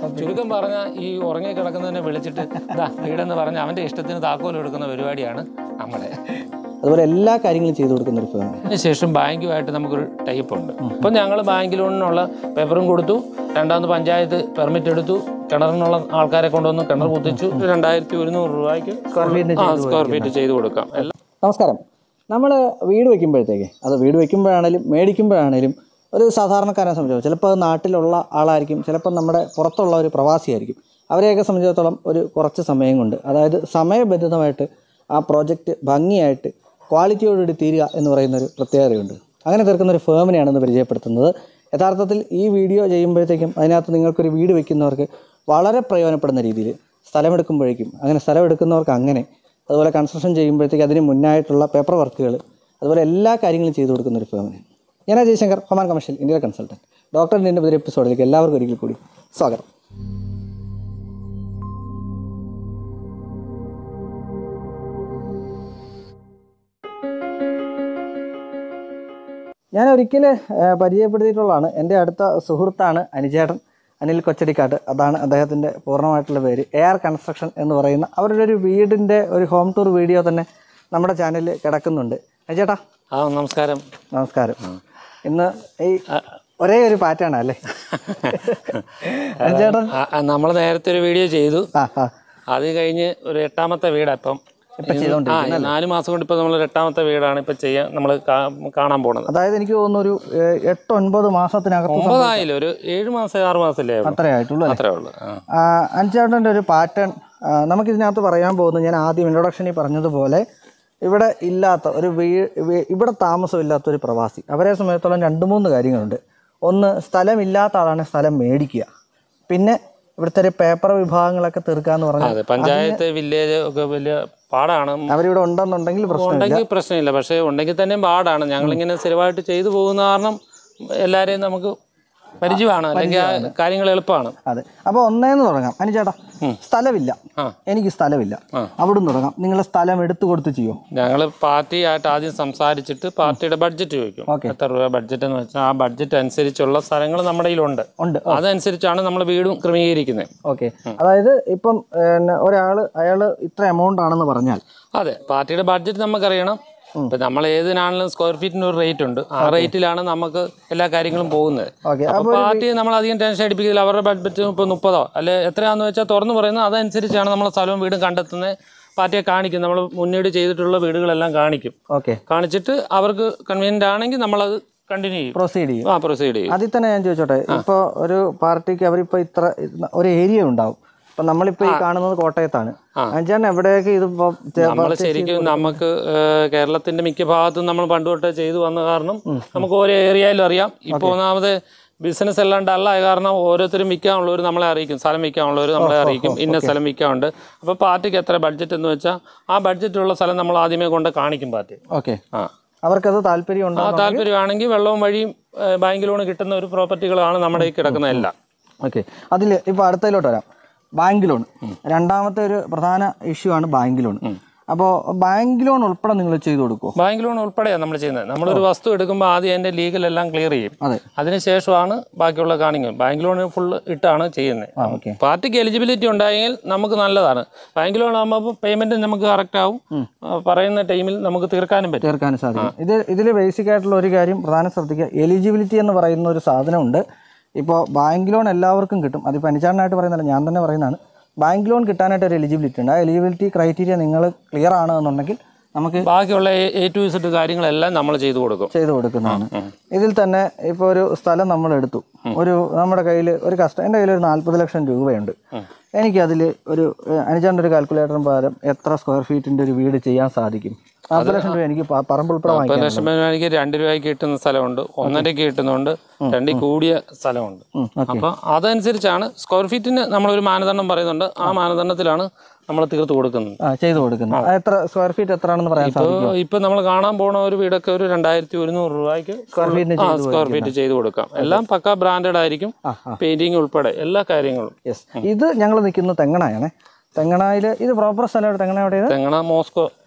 ചുരുക്കം പറഞ്ഞാൽ ഈ ഉറങ്ങി കിടക്കുന്നതിനെ വിളിച്ചിട്ട് ഇതാ വീടെന്ന് പറഞ്ഞ് അവൻ്റെ ഇഷ്ടത്തിന് താക്കോൽ എടുക്കുന്ന പരിപാടിയാണ് നമ്മുടെ അതുപോലെ എല്ലാ കാര്യങ്ങളും ചെയ്തു കൊടുക്കുന്ന ഒരു ഫേം അതിനുശേഷം ബാങ്കുമായിട്ട് നമുക്കൊരു ടൈപ്പ് ഉണ്ട് ഇപ്പം ഞങ്ങൾ ബാങ്ക് ലോണിനുള്ള പേപ്പറും കൊടുത്തു രണ്ടാമത് പഞ്ചായത്ത് പെർമിറ്റ് എടുത്തു കിണറിനുള്ള ആൾക്കാരെ കൊണ്ടുവന്ന് കിണർ കുത്തിച്ചു രണ്ടായിരത്തി ഒരുന്നൂറ് രൂപയ്ക്ക് സ്ക്വയർ ഫീറ്റിന് ആ സ്ക്വയർ ഫീറ്റ് ചെയ്ത് കൊടുക്കാം എല്ലാം നമസ്കാരം നമ്മൾ വീട് വയ്ക്കുമ്പോഴത്തേക്ക് അത് വീട് വയ്ക്കുമ്പോഴാണേലും മേടിക്കുമ്പോഴാണേലും ഒരു സാധാരണക്കാരനെ സംബന്ധിച്ചോ ചിലപ്പോൾ അത് നാട്ടിലുള്ള ആളായിരിക്കും ചിലപ്പോൾ നമ്മുടെ പുറത്തുള്ള ഒരു പ്രവാസിയായിരിക്കും അവരെയൊക്കെ സംബന്ധിച്ചിടത്തോളം ഒരു കുറച്ച് സമയം കൊണ്ട് അതായത് സമയബന്ധിതമായിട്ട് ആ പ്രോജക്റ്റ് ഭംഗിയായിട്ട് ക്വാളിറ്റിയോടുകൂടി തീരുക എന്ന് പറയുന്ന ഒരു പ്രത്യേകതയുണ്ട് അങ്ങനെ തീർക്കുന്ന ഒരു ഫേമിനെയാണ് ഇന്ന് പരിചയപ്പെടുത്തുന്നത് യഥാർത്ഥത്തിൽ ഈ വീഡിയോ ചെയ്യുമ്പോഴത്തേക്കും അതിനകത്ത് നിങ്ങൾക്കൊരു വീട് വയ്ക്കുന്നവർക്ക് വളരെ പ്രയോജനപ്പെടുന്ന രീതിയിൽ സ്ഥലമെടുക്കുമ്പോഴേക്കും അങ്ങനെ സ്ഥലമെടുക്കുന്നവർക്ക് അങ്ങനെ അതുപോലെ കൺസ്ട്രക്ഷൻ ചെയ്യുമ്പോഴത്തേക്ക് അതിന് മുന്നായിട്ടുള്ള പേപ്പർ വർക്കുകൾ അതുപോലെ എല്ലാ കാര്യങ്ങളും ചെയ്തു കൊടുക്കുന്ന ഒരു ഫേമിന് ഞാൻ ജയശങ്കർ ഹൊമാൻ കമേഴ്ഷ്യൽ ഇന്ത്യ കൺസൾട്ടൻറ്റ് ഡോക്ടറിൻ്റെ പുതിയ എപ്പിസോഡിലേക്ക് എല്ലാവർക്കും ഒരിക്കൽ കൂടി സ്വാഗതം ഞാൻ ഒരിക്കൽ പരിചയപ്പെടുത്തിയിട്ടുള്ളതാണ് എൻ്റെ അടുത്ത സുഹൃത്താണ് അനുചേട്ടൻ അനിൽ കൊച്ചടിക്കാട്ട് അതാണ് അദ്ദേഹത്തിൻ്റെ പൂർണ്ണമായിട്ടുള്ള പേര് എ ആർ കൺസ്ട്രക്ഷൻ എന്ന് പറയുന്ന അവരുടെ ഒരു വീടിൻ്റെ ഒരു ഹോം ടൂർ വീഡിയോ തന്നെ നമ്മുടെ ചാനലിൽ കിടക്കുന്നുണ്ട് അനുചേട്ടാ ആ നമസ്കാരം നമസ്കാരം ഇന്ന് ഈ ഒരേ ഒരു പാറ്റേൺ അല്ലേ അനുചേട്ടൻ നമ്മൾ നേരത്തെ ഒരു വീഡിയോ ചെയ്തു ആ ആ അത് കഴിഞ്ഞ് ഒരു എട്ടാമത്തെ വീടാ ഇപ്പം ഇപ്പം ആ ചെയ്തുകൊണ്ടിരിക്കുന്നത് നാല് മാസം കൊണ്ട് ഇപ്പം നമ്മൾ എട്ടാമത്തെ വീടാണ് ഇപ്പം ചെയ്യാൻ നമ്മൾ കാണാൻ പോണത് അതായത് എനിക്ക് തോന്നുന്നു ഒരു ഏഹ്, എട്ട് ഒൻപത് മാസത്തിനകത്ത് ഒമ്പതായില്ല ഒരു ഏഴ് മാസം ആറ് മാസമല്ലേ ആയുള്ളൂ. അത്രേ ആയിട്ടുള്ളൂ അല്ലേ അത്രേ ഉള്ളൂ ആ. അഞ്ചാട്ടൻ്റെ ഒരു പാറ്റേൺ നമുക്കിതിനകത്ത് പറയാൻ പോകുന്നത് ഞാൻ ആദ്യം ഇൻട്രൊഡക്ഷനിൽ പറഞ്ഞതുപോലെ ഇവിടെ ഇല്ലാത്ത ഒരു വീ വീ- ഇവിടെ താമസമില്ലാത്ത ഒരു പ്രവാസി അവരെ സംബന്ധിച്ചിടത്തോളം രണ്ട് മൂന്ന് കാര്യങ്ങളുണ്ട് ഒന്ന് സ്ഥലമില്ലാത്ത ആളാണ് സ്ഥലം മേടിക്കുക പിന്നെ ഇവിടുത്തെ ഒരു പേപ്പർ വിഭാഗങ്ങളൊക്കെ തീർക്കുക എന്ന് പറഞ്ഞാൽ അതെ പഞ്ചായത്ത് വില്ലേജ് ഒക്കെ വലിയ പാടാണ് അവരിവിടെ ഉണ്ടെന്നുണ്ടെങ്കിൽ പ്രശ്നമില്ല ഉണ്ടെങ്കിൽ പ്രശ്നമില്ല പക്ഷേ ഉണ്ടെങ്കിൽ തന്നെയും പാടാണ് ഞങ്ങളിങ്ങനെ സ്ഥിരമായിട്ട് ചെയ്തു പോകുന്ന കാരണം എല്ലാവരെയും നമുക്ക് പരിചയമാണ് അല്ലെങ്കിൽ ആ കാര്യങ്ങൾ എളുപ്പമാണ് അതെ അപ്പോൾ ഒന്നേന്ന് തുടങ്ങാം അനുചേട്ടാ സ്ഥലമില്ല ആ. എനിക്ക് സ്ഥലമില്ല അവിടുന്ന് തുടങ്ങാം നിങ്ങൾ സ്ഥലം എടുത്തു കൊടുത്ത് ചെയ്യോ ഞങ്ങൾ പാർട്ടിയായിട്ട് ആദ്യം സംസാരിച്ചിട്ട് പാർട്ടിയുടെ ബഡ്ജറ്റ് ചോദിക്കും Okay. എത്ര രൂപ ബഡ്ജറ്റ് എന്ന് വെച്ചാൽ ആ ബഡ്ജറ്റ് അനുസരിച്ചുള്ള സ്ഥലങ്ങൾ നമ്മുടെ കയ്യിലുണ്ട് ഉണ്ട് അതനുസരിച്ചാണ് നമ്മൾ വീടും ക്രമീകരിക്കുന്നത് ഓക്കെ അതായത് ഇപ്പം പിന്നെ ഒരാള് അയാള് ഇത്ര എമൗണ്ട് ആണെന്ന് പറഞ്ഞാൽ അതെ പാർട്ടിയുടെ ബഡ്ജറ്റ് നമുക്കറിയണം ഇപ്പൊ നമ്മൾ ഏതിനാണെങ്കിലും സ്ക്വയർ ഫീറ്റിന് ഒരു റേറ്റ് ഉണ്ട് ആ റേറ്റിലാണ് നമുക്ക് എല്ലാ കാര്യങ്ങളും പോകുന്നത് ഓക്കെ അപ്പൊ പാർട്ടി നമ്മൾ അധികം ടെൻഷൻ അടിപ്പിക്കില്ല അവരുടെ ബഡ്ജറ്റ് ഇപ്പോൾ മുപ്പതോ അല്ലെ എത്രയാണെന്ന് വെച്ചാൽ തുറന്നു പറയുന്നത് അതനുസരിച്ചാണ് നമ്മൾ സ്ഥലവും വീടും കണ്ടെത്തുന്നത് പാർട്ടിയെ കാണിക്കും നമ്മൾ മുന്നോട്ട് ചെയ്തിട്ടുള്ള വീടുകളെല്ലാം കാണിക്കും ഓക്കെ കാണിച്ചിട്ട് അവർക്ക് കൺവീനിയൻ്റ് ആണെങ്കിൽ നമ്മളത് കണ്ടിന്യൂ ചെയ്യും പ്രൊസീഡ് ചെയ്യും ആ പ്രൊസീഡ് ചെയ്യും അതിൽ തന്നെ ഞാൻ ചോദിച്ചോട്ടെ ഇപ്പോൾ ഒരു പാർട്ടിക്ക് അവരിപ്പോൾ ഇത്ര ഒരു ഏരിയ ഉണ്ടാവും ഇപ്പം നമ്മളിപ്പോൾ ഈ കാണുന്നത് കോട്ടയത്താണ് അഞ്ചാൻ എവിടെയൊക്കെ ഇതിപ്പോ നമ്മൾ ശരിക്കും നമുക്ക് ഏഹ്, കേരളത്തിന്റെ മിക്ക ഭാഗത്തും നമ്മൾ പണ്ട് തൊട്ടേ ചെയ്തു വന്ന കാരണം നമുക്ക് ഓരോ ഏരിയയിലും അറിയാം ഇപ്പോൾ ഒന്നാമത് ബിസിനസ് എല്ലാം ഡള്ളായ കാരണം ഓരോരുത്തരും വിൽക്കാനുള്ളവർ നമ്മളെ അറിയിക്കും സ്ഥലം വിൽക്കാനുള്ളവർ നമ്മളെ അറിയിക്കും ഇന്ന സ്ഥലം വിൽക്കാനുണ്ട് അപ്പോൾ പാർട്ടിക്ക് എത്ര ബഡ്ജറ്റ് എന്ന് വെച്ചാൽ ആ ബഡ്ജറ്റുള്ള സ്ഥലം നമ്മൾ ആദ്യമേ കൊണ്ട് കാണിക്കും പാർട്ടി ഓക്കെ ആ അവർക്കത് താല്പര്യം ഉണ്ടോ ആ താല്പര്യമാണെങ്കിൽ വെള്ളവും വഴിയും ഏഹ്, ബാങ്ക് ലോൺ കിട്ടുന്ന ഒരു പ്രോപ്പർട്ടികളാണ് നമ്മുടെ ഈ കിടക്കുന്ന എല്ലാം ഓക്കെ അതിൽ ഇപ്പോൾ അടുത്തതിലോട്ട് വരാം ബാങ്ക് ലോൺ രണ്ടാമത്തെ ഒരു പ്രധാന ഇഷ്യൂ ആണ് ബാങ്ക് ലോൺ അപ്പോൾ ബാങ്ക് ലോൺ ഉൾപ്പെടെ നിങ്ങൾ ചെയ്തു കൊടുക്കുമോ ബാങ്ക് ലോൺ ഉൾപ്പെടെയാണ് നമ്മൾ ചെയ്യുന്നത് നമ്മളൊരു വസ്തു എടുക്കുമ്പോൾ ആദ്യം അതിൻ്റെ ലീഗലെല്ലാം ക്ലിയർ ചെയ്യും അതെ അതിനുശേഷമാണ് ബാക്കിയുള്ള കാണിക്കുന്നത് ബാങ്ക് ലോൺ ഫുൾ ഇട്ടാണ് ചെയ്യുന്നത് ആ ഓക്കെ പാർട്ടിക്ക് എലിജിബിലിറ്റി ഉണ്ടായെങ്കിൽ നമുക്ക് നല്ലതാണ് ബാങ്ക് ലോൺ ആകുമ്പോൾ പേയ്മെന്റ് നമുക്ക് കറക്റ്റ് ആവും ആ, പറയുന്ന ടൈമിൽ നമുക്ക് തീർക്കാനും പറ്റും ചേർക്കാൻ സാധിക്കും ഇത് ഇതിൽ ബേസിക് ആയിട്ടുള്ള ഒരു കാര്യം പ്രധാനം ശ്രദ്ധിക്കുക എലിജിബിലിറ്റി എന്ന് പറയുന്ന ഒരു സാധനമുണ്ട് ഇപ്പോൾ ബാങ്ക് ലോൺ എല്ലാവർക്കും കിട്ടും അതിപ്പോൾ അനുചാരനായിട്ട് പറയുന്നില്ല ഞാൻ തന്നെ പറയുന്നതാണ് ബാങ്ക് ലോൺ കിട്ടാനായിട്ട് ഒരു എലിജിബിലിറ്റി ഉണ്ട് ആ എലിജിബിലിറ്റി ക്രൈറ്റീരിയ നിങ്ങൾ ക്ലിയർ ആണ് എന്നുണ്ടെങ്കിൽ നമുക്ക് ബാക്കിയുള്ള എ ടു ഇസഡ് കാര്യങ്ങളെല്ലാം നമ്മൾ ചെയ്തു കൊടുക്കും ചെയ്തു കൊടുക്കുന്നതാണ് ഇതിൽ തന്നെ ഇപ്പോൾ ഒരു സ്ഥലം നമ്മൾ എടുത്തു ഒരു നമ്മുടെ കയ്യിൽ ഒരു കസ്റ്റ എൻ്റെ കയ്യിൽ ഒരു നാൽപ്പത് ലക്ഷം രൂപയുണ്ട് എനിക്കതിൽ ഒരു ഏഹ്, അനുചാറിൻ്റെ ഒരു കാൽക്കുലേറ്ററിന് പകരം എത്ര സ്ക്വയർ ഫീറ്റിൻ്റെ ഒരു വീട് ചെയ്യാൻ സാധിക്കും നാൽപ്പത് ലക്ഷം രൂപ എനിക്ക് പ- പറമ്പ് ഉൾപ്പെടെ മുപ്പത് വാങ്ങിക്കാം ലക്ഷം രൂപയ്ക്ക് രണ്ട് രൂപയ്ക്ക് കിട്ടുന്ന സ്ഥലമുണ്ട് ഒന്നരയ്ക്ക് കിട്ടുന്നുണ്ട് രണ്ടിൽ കൂടിയ സ്ഥലമുണ്ട് ഓക്കെ അപ്പം അതനുസരിച്ചാണ് സ്ക്വയർ ഫീറ്റിന് നമ്മളൊരു മാനദണ്ഡം പറയുന്നുണ്ട് ആ മാനദണ്ഡത്തിലാണ് നമ്മൾ തീർത്ത് കൊടുക്കുന്നത് ആ ചെയ്തു കൊടുക്കുന്നു ആ, എത്ര സ്ക്വയർ ഫീറ്റ് എത്ര ആണെന്ന് പറയാൻ ഇപ്പോൾ സാധിക്കും ഇപ്പൊ നമ്മൾ കാണാൻ പോണ ഒരു വീടൊക്കെ ഒരു രണ്ടായിരത്തി ഒരുന്നൂറ് രൂപയ്ക്ക് സ്ക്വയർ ഫീറ്റിന് ആ ചെയ്തു സ്ക്വയർ ഫീറ്റ് ചെയ്ത് കൊടുക്കാം എല്ലാം പക്ക ബ്രാൻഡഡ് ആയിരിക്കും ആ ആ പെയിന്റിങ് ഉൾപ്പെടെ എല്ലാ കാര്യങ്ങളും യെസ് ഇത് ഞങ്ങൾ നിൽക്കുന്നത് തെങ്ങണായാണേ തെങ്ങണായിൽ ഇത് പ്രോപ്പർ സ്ഥലം തെങ്ങണ എവിടെയാണ് തെങ്ങണ മോസ്കോ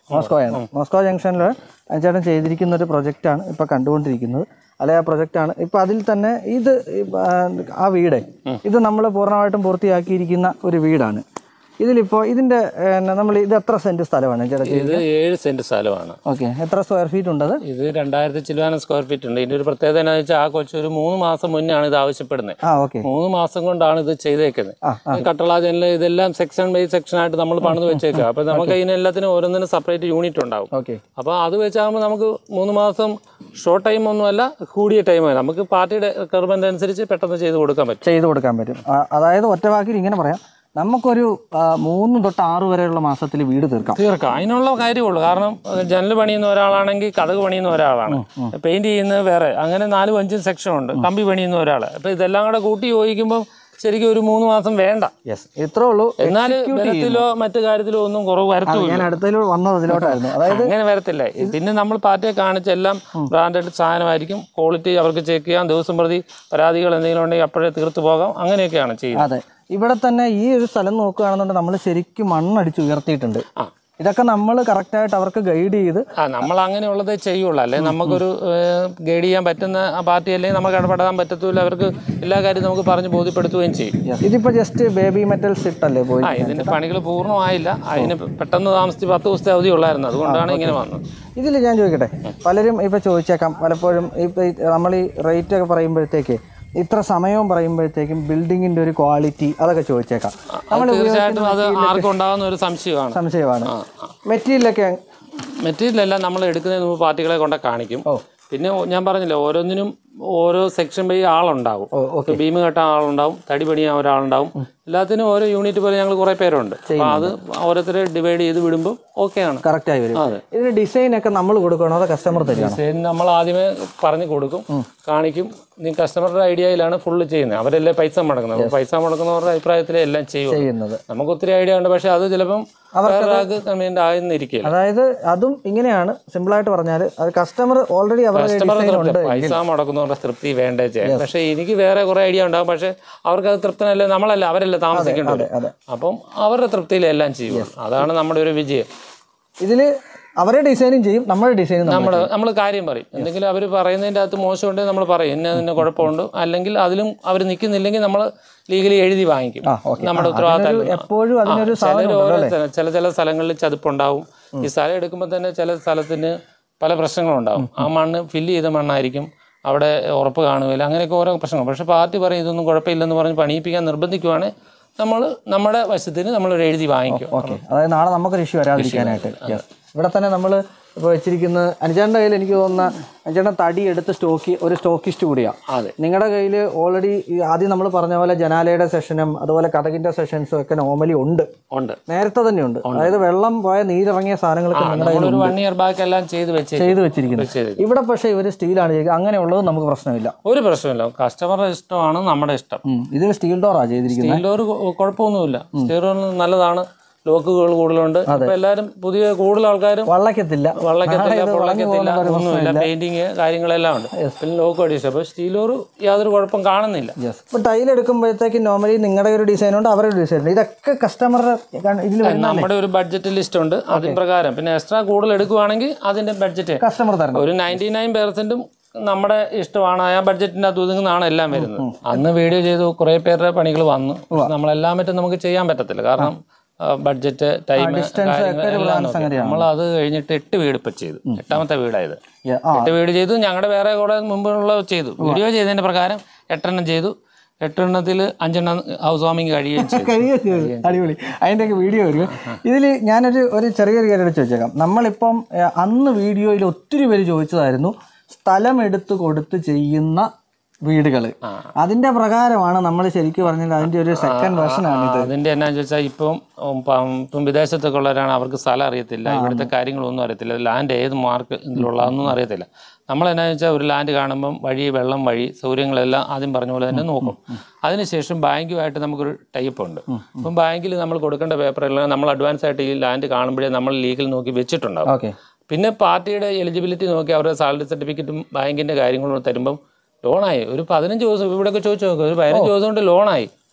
മോസ്കോയാണ് മോസ്കോ ജംഗ്ഷനിൽ ചേട്ടൻ ചെയ്തിരിക്കുന്ന ഒരു പ്രൊജക്റ്റാണ് ഇപ്പോൾ കണ്ടുകൊണ്ടിരിക്കുന്നത് അല്ലെ ആ പ്രൊജക്റ്റാണ് ഇപ്പം അതിൽ തന്നെ ഇത് ഈ, ആ, ആ വീട് ഇത് നമ്മൾ പൂർണ്ണമായിട്ടും പൂർത്തിയാക്കിയിരിക്കുന്ന ഒരു വീടാണ് ഇതിലിപ്പോൾ ഇതിൻ്റെ നമ്മൾ ഇത് എത്ര സെൻറ്റ് സ്ഥലമാണ് ചേട്ടാ ഇത് ഏഴ് സെന്റ് സ്ഥലമാണ് ഓക്കെ എത്ര സ്ക്വയർ ഫീറ്റ് ഉണ്ടത് ഇത് രണ്ടായിരത്തി ചില്ലുവാനം സ്ക്വയർ ഫീറ്റ് ഉണ്ട് ഇതിന്റെ ഒരു പ്രത്യേകത എന്താണെന്ന് വെച്ചാൽ ആ കൊച്ചു ഒരു മൂന്ന് മാസം മുന്നാണ് ഇത് ആവശ്യപ്പെടുന്നത് ആ ഓക്കെ മൂന്ന് മാസം കൊണ്ടാണ് ഇത് ചെയ്തേക്കുന്നത് ആ, കട്ടള ജനൽ ഇതെല്ലാം സെക്ഷൻ ബൈ സെക്ഷൻ ആയിട്ട് നമ്മൾ പണിത് വെച്ചേക്കുക അപ്പൊ നമുക്ക് ഇതിനെല്ലാത്തിനും ഓരോന്നിനും സെപ്പറേറ്റ് യൂണിറ്റ് ഉണ്ടാവും ഓക്കെ അപ്പോൾ അത് വെച്ചാകുമ്പോൾ നമുക്ക് മൂന്ന് മാസം ഷോർട്ട് ടൈം ഒന്നുമല്ല കൂടിയ ടൈമാണ് നമുക്ക് പാർട്ടിയുടെ റിക്വയർമെന്റ് അനുസരിച്ച് പെട്ടെന്ന് ചെയ്ത് കൊടുക്കാൻ പറ്റും ചെയ്ത് കൊടുക്കാൻ പറ്റും ആ, അതായത് ഒറ്റ വാക്കിൽ ഇങ്ങനെ പറയാം നമുക്കൊരു ആ, മൂന്ന് തൊട്ട് ആറ് വരെയുള്ള മാസത്തിൽ വീട് തീർക്കാം തീർക്കാം അതിനുള്ള കാര്യമുള്ളൂ കാരണം അഹ് ജനൽ പണിയുന്ന ഒരാളാണെങ്കിൽ കഥക് പണിയുന്ന ഒരാളാണ് പെയിന്റ് ചെയ്യുന്നത് വേറെ അങ്ങനെ നാലും അഞ്ചും സെക്ഷൻ ഉണ്ട് കമ്പി പണിയുന്ന ഒരാൾ അപ്പൊ ഇതെല്ലാം കൂടെ കൂട്ടി യോജിക്കുമ്പോൾ ശരിക്കും ഒരു മൂന്ന് മാസം വേണ്ട യെസ് ഇത്രേ ഉള്ളൂ എന്നാൽ ബലത്തിലോ മറ്റു കാര്യത്തിലോ ഒന്നും കുറവ് വരത്തുമില്ല ഞാൻ അടുത്തതിലൂടെ വന്നത് ഇതിലോട്ടായിരുന്നു അതായത് അങ്ങനെ വരത്തില്ല പിന്നെ നമ്മൾ പാർട്ടിയെ കാണിച്ച എല്ലാം ബ്രാൻഡഡ് സാധനമായിരിക്കും ക്വാളിറ്റി അവർക്ക് ചെക്ക് ചെയ്യാം ദിവസം പ്രതി പരാതികൾ എന്തെങ്കിലും ഉണ്ടെങ്കിൽ അപ്പോഴേ തീർത്തു പോകാം അങ്ങനെയൊക്കെയാണ് ചെയ്യുന്നത് അതെ ഇവിടെ തന്നെ ഈ ഒരു സ്ഥലം നോക്കുകയാണെന്നുണ്ടെങ്കിൽ നമ്മൾ ശരിക്കും മണ്ണടിച്ച് ഉയർത്തിയിട്ടുണ്ട് ആ. ഇതൊക്കെ നമ്മൾ കറക്റ്റായിട്ട് അവർക്ക് ഗൈഡ് ചെയ്ത് ആ നമ്മൾ അങ്ങനെയുള്ളതേ ചെയ്യുള്ളൂ അല്ലെ നമുക്കൊരു ഗൈഡ് ചെയ്യാൻ പറ്റുന്ന ആ പാർട്ടി അല്ലെങ്കിൽ നമുക്ക് ഇടപെടാൻ പറ്റത്തില്ല അവർക്ക് എല്ലാ കാര്യവും നമുക്ക് പറഞ്ഞ് ബോധ്യപ്പെടുത്തുകയും ചെയ്യും ഇതിപ്പോൾ ജസ്റ്റ് ബേബി മെറ്റൽ സിട്ട് അല്ലേ പോയി ആ ഇതിന്റെ പണികൾ പൂർണ്ണമായില്ല അതിന് പെട്ടെന്ന് താമസിച്ച് പത്ത് ദിവസത്തെ അവധി ഉള്ളായിരുന്നു അതുകൊണ്ടാണ് ഇങ്ങനെ വന്നത് ഇതിൽ ഞാൻ ചോദിക്കട്ടെ പലരും ഇപ്പോൾ ചോദിച്ചേക്കാം പലപ്പോഴും ഇപ്പോൾ നമ്മൾ ഈ റേറ്റ് ഒക്കെ പറയുമ്പോഴത്തേക്ക് ഇത്ര സമയവും പറയുമ്പോഴത്തേക്കും ബിൽഡിങ്ങിൻ്റെ ഒരു ക്വാളിറ്റി അതൊക്കെ ചോദിച്ചേക്കാം നമ്മൾ തീർച്ചയായിട്ടും അത് ആർക്കും ഉണ്ടാകുന്ന ഒരു സംശയമാണ് സംശയമാണ് മെറ്റീരിയലൊക്കെ മെറ്റീരിയൽ എല്ലാം നമ്മൾ എടുക്കുന്നതിന് മുമ്പ് പാർട്ടികളെ കൊണ്ട് കാണിക്കും ഓ. പിന്നെ ഞാൻ പറഞ്ഞില്ല ഓരോന്നിനും ഓരോ സെക്ഷൻ ബൈ ആളുണ്ടാവും ഓ ഓക്കെ ബീം കെട്ടാൻ ആളുണ്ടാവും തടി പണിയാൻ ഒരാളുണ്ടാവും എല്ലാത്തിനും ഓരോ യൂണിറ്റ് പോലെ ഞങ്ങൾ കുറേ പേരുണ്ട് അപ്പോൾ അത് ഓരോരുത്തരെ ഡിവൈഡ് ചെയ്ത് വിടുമ്പോൾ ഓക്കെയാണ് കറക്റ്റായി വരും അതെ ഇതിന് ഡിസൈൻ ഒക്കെ നമ്മൾ കൊടുക്കണോ അതോ കസ്റ്റമർ തരികയാണോ ഡിസൈൻ നമ്മൾ ആദ്യമേ പറഞ്ഞു കൊടുക്കും കാണിക്കും നീ കസ്റ്റമറുടെ ഐഡിയയിലാണ് ഫുള്ള് ചെയ്യുന്നത് അവരല്ലേ പൈസ മുടക്കുന്നത് അപ്പോൾ പൈസ മുടക്കുന്നവരുടെ അഭിപ്രായത്തിൽ എല്ലാം ചെയ്യും ചെയ്യുന്നത് നമുക്ക് ഒത്തിരി ഐഡിയ ഉണ്ട് പക്ഷെ അത് ചിലപ്പം വേറൊരാൾക്ക് കൺവീനിയൻ്റ് ആകുന്നിരിക്കില്ല അതായത് അതും ഇങ്ങനെയാണ് സിമ്പിളായിട്ട് പറഞ്ഞാൽ അത് കസ്റ്റമർ ഓൾറെഡി അവരുടെ കസ്റ്റമർ ഡിസൈൻ ഉണ്ട് പൈസ മുടക്കുന്നവരുടെ തൃപ്തി വേണ്ടേ ചെയ്യാൻ പക്ഷെ എനിക്ക് വേറെ കുറെ ഐഡിയ ഉണ്ടാവും പക്ഷെ അവർക്ക് അത് തൃപ്തനല്ലേ നമ്മളല്ല അവരല്ലേ താമസിക്കേണ്ടത് അതെ അപ്പം അവരുടെ തൃപ്തിയിലെല്ലാം ചെയ്യും അതാണ് നമ്മുടെ ഒരു വിജയം ഇതിൽ അവരെ ഡിസൈനും ചെയ്യും നമ്മുടെ ഡിസൈനും നമ്മൾ നമ്മൾ നമ്മൾ കാര്യം പറയും എന്തെങ്കിലും അവർ പറയുന്നതിൻ്റെ അകത്ത് മോശമുണ്ടെങ്കിൽ നമ്മൾ പറയും ഇന്ന ഇതിന് കുഴപ്പമുണ്ട് അല്ലെങ്കിൽ അതിലും അവർ നിൽക്കുന്നില്ലെങ്കിൽ നമ്മൾ ലീഗലി എഴുതി വാങ്ങിക്കും ആ ഓക്കെ നമ്മുടെ ഉത്തരവാദിത്തം എപ്പോഴും അതിനൊരു ചിലർ സാധനം ഓരോ സ്ഥലം- ചില ചില സ്ഥലങ്ങളിൽ ചതുപ്പുണ്ടാവും ഈ സ്ഥലം എടുക്കുമ്പോൾ തന്നെ ചില സ്ഥലത്തിന് പല പ്രശ്നങ്ങളുണ്ടാവും ആ മണ്ണ് ഫില്ല് ചെയ്ത മണ്ണായിരിക്കും അവിടെ ഉറപ്പ് കാണുകയില്ല അങ്ങനെയൊക്കെ ഓരോ പ്രശ്നങ്ങൾ പക്ഷേ പാർട്ടി പറയും ഇതൊന്നും കുഴപ്പമില്ലെന്ന് പറഞ്ഞ് പണിയിപ്പിക്കാൻ നിർബന്ധിക്കുവാണെങ്കിൽ നമ്മൾ നമ്മുടെ വശത്തിന് നമ്മളൊരു എഴുതി വാങ്ങിക്കും ഓക്കെ അതായത് നാളെ നമുക്കൊരു ഇഷ്യൂ വരാതിരിക്കാനായിട്ട് Yes. ഇവിടെ തന്നെ നമ്മൾ ഇപ്പോൾ വെച്ചിരിക്കുന്ന അനുചേട്ടൻ്റെ കയ്യിൽ എനിക്ക് തോന്നുന്ന അനുചേട്ടൻ തടി എടുത്ത് സ്റ്റോക്കി ഒരു സ്റ്റോക്കിസ്റ്റ് കൂടിയാണ് അതെ നിങ്ങളുടെ കയ്യിൽ ഓൾറെഡി ആദ്യം നമ്മൾ പറഞ്ഞ പോലെ ജനാലയുടെ സെഷനും അതുപോലെ കഥകിൻ്റെ സെഷൻസും ഒക്കെ നോർമലി ഉണ്ട് ഉണ്ട് നേരത്തെ തന്നെ ഉണ്ട് അതായത് വെള്ളം പോയ നീരിറങ്ങിയ സാധനങ്ങളൊക്കെ നിങ്ങളുടെ കയ്യിൽ നമ്മളൊരു വൺ ഇയർ ബാക്ക് എല്ലാം ചെയ്ത് വെച്ച് ചെയ്ത് വെച്ചിരിക്കുന്നത് ചെയ്ത് ഇവിടെ പക്ഷേ ഇവർ സ്റ്റീലാണ് ചെയ്യുക അങ്ങനെയുള്ളത് നമുക്ക് പ്രശ്നമില്ല ഒരു പ്രശ്നമില്ല കസ്റ്റമറുടെ ഇഷ്ടമാണ് നമ്മുടെ ഇഷ്ടം ഉം. ഇതിൽ സ്റ്റീൽ ഡോറാണ് ചെയ്തിരിക്കുന്നത് സ്റ്റീൽ ഡോർ കുഴപ്പമൊന്നുമില്ല സ്റ്റീൽ ഡോർ നല്ലതാണ് ലോക്കുകൾ കൂടുതലുണ്ട് ഇപ്പൊ എല്ലാവരും പുതിയ കൂടുതൽ ആൾക്കാരും വള്ളക്കത്തില്ല വള്ളക്കത്തില്ല പൊള്ളക്കത്തില്ല ഒന്നുമില്ല പെയിന്റിങ് കാര്യങ്ങളെല്ലാം ഉണ്ട് പിന്നെ ലോക്ക് അടിച്ചു അപ്പോൾ സ്റ്റീൽ ഡോർ യാതൊരു കുഴപ്പം കാണുന്നില്ല യെസ് ഇപ്പോൾ ടൈൽ എടുക്കുമ്പോഴത്തേക്ക് നോർമലി നിങ്ങളുടെ ഒരു ഡിസൈൻ ഉണ്ട് അവരുടെ ഡിസൈൻ ഉണ്ട് ഇതൊക്കെ കസ്റ്റമറുടെ ഇതിൽ വരുന്ന നമ്മുടെ ഒരു ബഡ്ജറ്റ് ലിസ്റ്റ് ഉണ്ട് അതിന് പ്രകാരം പിന്നെ എക്സ്ട്രാ കൂടുതൽ എടുക്കുവാണെങ്കിൽ അതിന്റെ ബഡ്ജറ്റ് കസ്റ്റമർ തരണം ഒരു നയൻറ്റി നയൻ പെർസെന്റും നമ്മുടെ ഇഷ്ടമാണ് ആ ബഡ്ജറ്റിന്റെ അകത്ത് ഒതുങ്ങുന്നതാണ് എല്ലാം വരുന്നത് അന്ന് വീഡിയോ ചെയ്തു കുറെ പേരുടെ പണികൾ വന്നു പക്ഷെ നമ്മളെല്ലാം പറ്റും നമുക്ക് ചെയ്യാൻ പറ്റത്തില്ല കാരണം ബഡ്ജറ്റ് ടൈം എല്ലാം നോക്കി നമ്മൾ അത് കഴിഞ്ഞിട്ട് എട്ട് വീട് ഇപ്പൊ ചെയ്തു എട്ടാമത്തെ വീടായത് Yeah, ആ എട്ട് വീട് ചെയ്തു ഞങ്ങളുടെ വേറെ കൂടെ മുമ്പുള്ള ചെയ്തു വീഡിയോ ചെയ്തതിന്റെ പ്രകാരം എട്ടെണ്ണം ചെയ്തു എട്ടെണ്ണത്തിൽ അഞ്ചെണ്ണം ഹൗസ് വാമിങ് കഴിയുകയും ചെയ്തു കഴിയുകയും ചെയ്തു. അടിപൊളി അതിൻ്റെയൊക്കെ വീഡിയോ വരും ഇതിൽ ഞാനൊരു ഒരു ചെറിയൊരു കാര്യം എടുത്ത് വെച്ചേക്കാം നമ്മളിപ്പം ഏ, അന്ന് വീഡിയോയിൽ ഒത്തിരി പേര് ചോദിച്ചതായിരുന്നു സ്ഥലം എടുത്ത് കൊടുത്ത് ചെയ്യുന്ന വീടുകൾ അതിന്റെ പ്രകാരമാണ് നമ്മൾ ശരിക്കും പറഞ്ഞാൽ അതിന്റെ ഒരു സെക്കൻഡ് വെർഷനാണ് ഇത് അതിന്റെ എന്നാന്ന് ചോദിച്ചാൽ ഇപ്പം ഉം, പം- ഇപ്പം വിദേശത്തൊക്കെ ഉള്ളവരാണ് അവർക്ക് സ്ഥലം അറിയത്തില്ല ഇവിടുത്തെ കാര്യങ്ങളൊന്നും അറിയത്തില്ല ലാൻഡ് ഏത് മാർക്ക് ഇതിലുള്ളതെന്നൊന്നും അറിയത്തില്ല നമ്മൾ എന്നാന്ന് വെച്ചാൽ ഒരു ലാൻഡ് കാണുമ്പം വഴി വെള്ളം വഴി സൗകര്യങ്ങളെല്ലാം ആദ്യം പറഞ്ഞ പോലെ തന്നെ നോക്കും അതിനുശേഷം ബാങ്കുമായിട്ട് നമുക്കൊരു ടൈപ്പ് ഉണ്ട് അപ്പം ബാങ്കിൽ നമ്മൾ കൊടുക്കേണ്ട പേപ്പറെല്ലാം നമ്മൾ അഡ്വാൻസ് ആയിട്ട് ഈ ലാൻഡ് കാണുമ്പോഴേ നമ്മൾ ലീഗൽ നോക്കി വെച്ചിട്ടുണ്ടാവും ഓക്കെ പിന്നെ പാർട്ടിയുടെ എലിജിബിലിറ്റി നോക്കി അവരുടെ സാലറി സർട്ടിഫിക്കറ്റും ബാങ്കിന്റെ കാര്യങ്ങളും തരുമ്പം ലോണായി ഒരു പതിനഞ്ച് ദിവസം ഇവിടെയൊക്കെ ചോദിച്ചു നോക്കുക ഒരു പതിനഞ്ച് ദിവസം കൊണ്ട് ലോണായി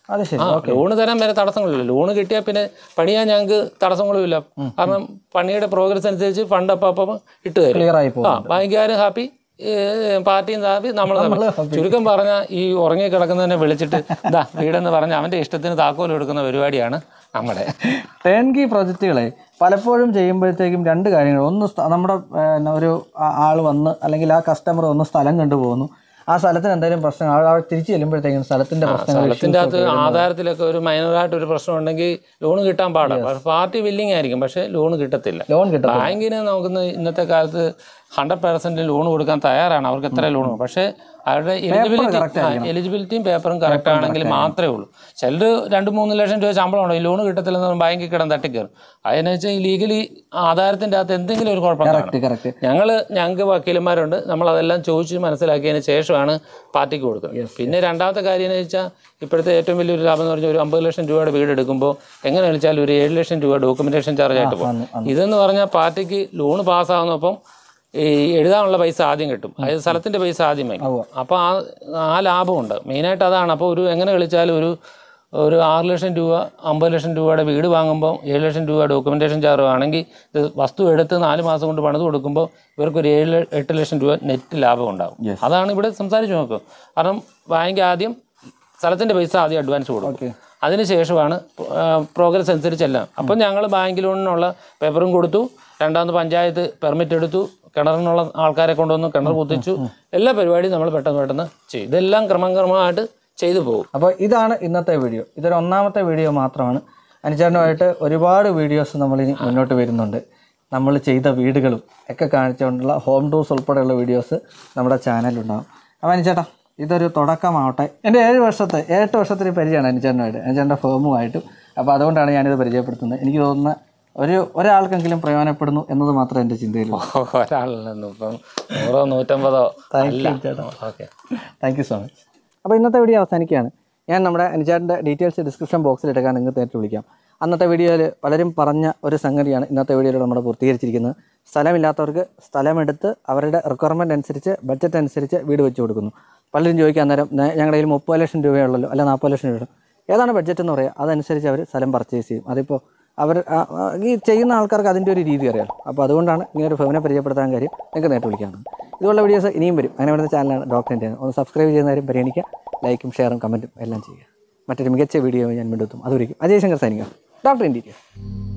അത് ശരി ആ ലോണ് തരാൻ വരെ തടസ്സങ്ങളില്ല ലോണ് കിട്ടിയാൽ പിന്നെ പണിയാൻ ഞങ്ങൾക്ക് തടസ്സങ്ങളുമില്ല കാരണം പണിയുടെ പ്രോഗ്രസ് അനുസരിച്ച് ഫണ്ട് അപ്പം അപ്പം ഇട്ട് തരും ക്ലിയർ ആയി ആ പോകും ബാങ്കുകാരും ഹാപ്പി പാർട്ടിയും ഹാപ്പി നമ്മൾ ചുരുക്കം പറഞ്ഞാൽ ഈ ഉറങ്ങി കിടക്കുന്നതിനെ വിളിച്ചിട്ട് ഇതാ വീടെന്ന് പറഞ്ഞ് അവൻ്റെ ഇഷ്ടത്തിന് താക്കോൽ കൊടുക്കുന്ന പരിപാടിയാണ് നമ്മുടെ ടേൺ കീ പ്രൊജക്റ്റുകളെ പലപ്പോഴും ചെയ്യുമ്പോഴത്തേക്കും രണ്ട് കാര്യങ്ങൾ ഒന്ന് സ്ഥ- നമ്മുടെ പിന്നെ ഒരു ആ- ആൾ വന്ന് അല്ലെങ്കിൽ ആ കസ്റ്റമർ ഒന്ന് സ്ഥലം കണ്ടുപോകുന്നു ആ സ്ഥലത്തിന് എന്തെങ്കിലും പ്രശ്നം ആൾ അവിടെ തിരിച്ചു ചെല്ലുമ്പോഴത്തേക്കും സ്ഥലത്തിന്റെ പ്രശ്നങ്ങൾ സ്ഥലത്തിൻ്റെ അകത്ത് ആധാരത്തിലൊക്കെ ഒരു മൈനറായിട്ട് ഒരു പ്രശ്നം ഉണ്ടെങ്കിൽ ലോൺ കിട്ടാൻ പാടാണ് പക്ഷേ പാർട്ടി വില്ലിങ് ആയിരിക്കും പക്ഷേ ലോൺ കിട്ടത്തില്ല ലോൺ കിട്ടും ബാങ്കിന് നമുക്ക് ഇന്നത്തെ കാലത്ത് ഹൺഡ്രഡ് പെർസെന്റ് ലോൺ കൊടുക്കാൻ തയ്യാറാണ് അവർക്ക് എത്ര ലോൺ പക്ഷേ അവരുടെ എലിജിബിലിറ്റി എലിജിബിലിറ്റിയും പേപ്പറും കറക്റ്റ് ആണെങ്കിൽ മാത്രമേ ഉള്ളൂ ചിലർ രണ്ട് മൂന്ന് ലക്ഷം രൂപ ശമ്പളം ഉണ്ടോ ഈ ലോൺ കിട്ടത്തില്ലെന്ന് പറഞ്ഞ് ബാങ്കിൽ കിടന്ന് തട്ടിക്കയറും അതിനെ വെച്ചാൽ ഈ ലീഗലി ആധാരത്തിൻ്റെ അകത്ത് എന്തെങ്കിലും ഒരു കുഴപ്പം കാണും കറക്റ്റ് കറക്റ്റ് ഞങ്ങൾ ഞങ്ങൾക്ക് വക്കീലന്മാരുണ്ട് നമ്മൾ അതെല്ലാം ചോദിച്ച് മനസ്സിലാക്കിയതിന് ശേഷമാണ് പാർട്ടിക്ക് കൊടുക്കുന്നത് പിന്നെ രണ്ടാമത്തെ കാര്യം എന്ന് വെച്ചാൽ ഇപ്പോഴത്തെ ഏറ്റവും വലിയൊരു ലാഭം എന്ന് പറഞ്ഞാൽ ഒരു അമ്പത് ലക്ഷം രൂപയുടെ വീട് എടുക്കുമ്പോൾ എങ്ങനെ വെച്ചാൽ ഒരു ഏഴ് ലക്ഷം രൂപ ഡോക്യുമെന്റേഷൻ ചാർജ് ആയിട്ട് പോകും ഇതെന്ന് പറഞ്ഞാൽ പാർട്ടിക്ക് ലോൺ പാസ്സാകുന്നപ്പം ഈ എഴുതാനുള്ള പൈസ ആദ്യം കിട്ടും അതായത് സ്ഥലത്തിന്റെ പൈസ ആദ്യം വയ്ക്കും അപ്പോൾ ആ ആ ലാഭമുണ്ട് മെയിനായിട്ട് അതാണ് അപ്പോൾ ഒരു എങ്ങനെ കളിച്ചാലും ഒരു ഒരു ആറ് ലക്ഷം രൂപ അമ്പത് ലക്ഷം രൂപയുടെ വീട് വാങ്ങുമ്പോൾ ഏഴ് ലക്ഷം രൂപ ഡോക്യുമെന്റേഷൻ ചാർജ് ആണെങ്കിൽ ഇത് വസ്തു എടുത്ത് നാല് മാസം കൊണ്ട് പണിത് കൊടുക്കുമ്പോൾ ഇവർക്കൊരു ഏഴ് ല- എട്ട് ലക്ഷം രൂപ നെറ്റ് ലാഭം ഉണ്ടാകും അതാണ് ഇവിടെ സംസാരിച്ച് നോക്കുക കാരണം ബാങ്ക് ആദ്യം സ്ഥലത്തിന്റെ പൈസ ആദ്യം അഡ്വാൻസ് കൊടുക്കും അതിനുശേഷമാണ് പ്രോഗ്രസ് അനുസരിച്ചെല്ലാം അപ്പം ഞങ്ങൾ ബാങ്ക് ലോണിനുള്ള പേപ്പറും കൊടുത്തു രണ്ടാമത് പഞ്ചായത്ത് പെർമിറ്റ് എടുത്തു കിണറിനുള്ള ആൾക്കാരെ കൊണ്ടുവന്നു കിണർ കുത്തിച്ചു എല്ലാ പരിപാടിയും നമ്മൾ പെട്ടെന്ന് പെട്ടെന്ന് ചെയ്യും ഇതെല്ലാം ക്രമം ക്രമമായിട്ട് ചെയ്തു പോകും അപ്പോൾ ഇതാണ് ഇന്നത്തെ വീഡിയോ ഇതൊരു ഒന്നാമത്തെ വീഡിയോ മാത്രമാണ് അനുചാരനുമായിട്ട് ഒരുപാട് വീഡിയോസ് നമ്മളിനി മുന്നോട്ട് വരുന്നുണ്ട് നമ്മൾ ചെയ്ത വീടുകളും ഒക്കെ കാണിച്ചുകൊണ്ടുള്ള ഹോം ടൂർസ് ഉൾപ്പെടെയുള്ള വീഡിയോസ് നമ്മുടെ ചാനലിലുണ്ടാകും അപ്പോൾ അനുചേട്ടാ ഇതൊരു തുടക്കമാവട്ടെ എൻ്റെ ഏഴ് വർഷത്തെ ഏഴെട്ട് വർഷത്തിന് പരിചയമാണ് അനുചേട്ടനുമായിട്ട് അനുചേട്ടൻ്റെ ഫേമുമായിട്ടും അപ്പോൾ അതുകൊണ്ടാണ് ഞാനിത് പരിചയപ്പെടുത്തുന്നത് എനിക്ക് തോന്നുന്ന ഒരു ഒരാൾക്കെങ്കിലും പ്രയോജനപ്പെടുന്നു എന്നത് മാത്രമേ എൻ്റെ ചിന്തയിലുള്ളൂ ഒരാളിൽ നിന്നും ഇപ്പം നൂറോ നൂറ്റമ്പതോ അല്ല okay thank you so much അപ്പോൾ ഇന്നത്തെ വീഡിയോ അവസാനിക്കുകയാണ് ഞാൻ നമ്മുടെ അനുചാറിൻ്റെ ഡീറ്റെയിൽസ് ഡിസ്ക്രിപ്ഷൻ ബോക്സിൽ ഇട്ടേക്കാൻ നിങ്ങൾക്ക് നേരിട്ട് വിളിക്കാം അന്നത്തെ വീഡിയോയിൽ പലരും പറഞ്ഞ ഒരു സംഗതിയാണ് ഇന്നത്തെ വീഡിയോയിൽ നമ്മൾ പൂർത്തീകരിച്ചിരിക്കുന്നത് സ്ഥലമില്ലാത്തവർക്ക് സ്ഥലമെടുത്ത് അവരുടെ റിക്വയർമെൻറ്റ് അനുസരിച്ച് ബഡ്ജറ്റ് അനുസരിച്ച് വീട് വെച്ച് കൊടുക്കുന്നു പലരും ചോദിക്കാൻ നേരം "ന- ഞങ്ങളുടെ കയ്യിൽ മുപ്പത് ലക്ഷം രൂപയുള്ളല്ലോ അല്ല നാൽപ്പത് ലക്ഷം രൂപ ഏതാണ് ബഡ്ജറ്റ് എന്ന് പറയുക അതനുസരിച്ച് അവർ സ്ഥലം പർച്ചേസ് ചെയ്യും അതിപ്പോൾ അവർ ആ- ആ ഈ ചെയ്യുന്ന ആൾക്കാർക്ക് അതിൻ്റെ ഒരു രീതി അറിയാം അപ്പോൾ അതുകൊണ്ടാണ് ഇങ്ങനെ ഒരു ഫെമിനെ പരിചയപ്പെടുത്താൻ കാര്യം നിങ്ങൾക്ക് നേരിട്ട് വിളിക്കാവുന്നത് ഇതുപോലുള്ള വീഡിയോസ് ഇനിയും വരും അങ്ങനെ വരുന്ന ചാനലാണ് ഡോക്ടർ ഇന്ത്യ ഒന്ന് സബ്സ്ക്രൈബ് ചെയ്യുന്നവരും പരിഗണിക്കുക ലൈക്കും ഷെയറും കമൻറ്റും എല്ലാം ചെയ്യുക മറ്റൊരു മികച്ച വീഡിയോ ഞാൻ വീണ്ടും എത്തും അതുവരെയും അജയ് ശങ്കർ സൈനിക ഡോക്ടർ ഇന്ത്യ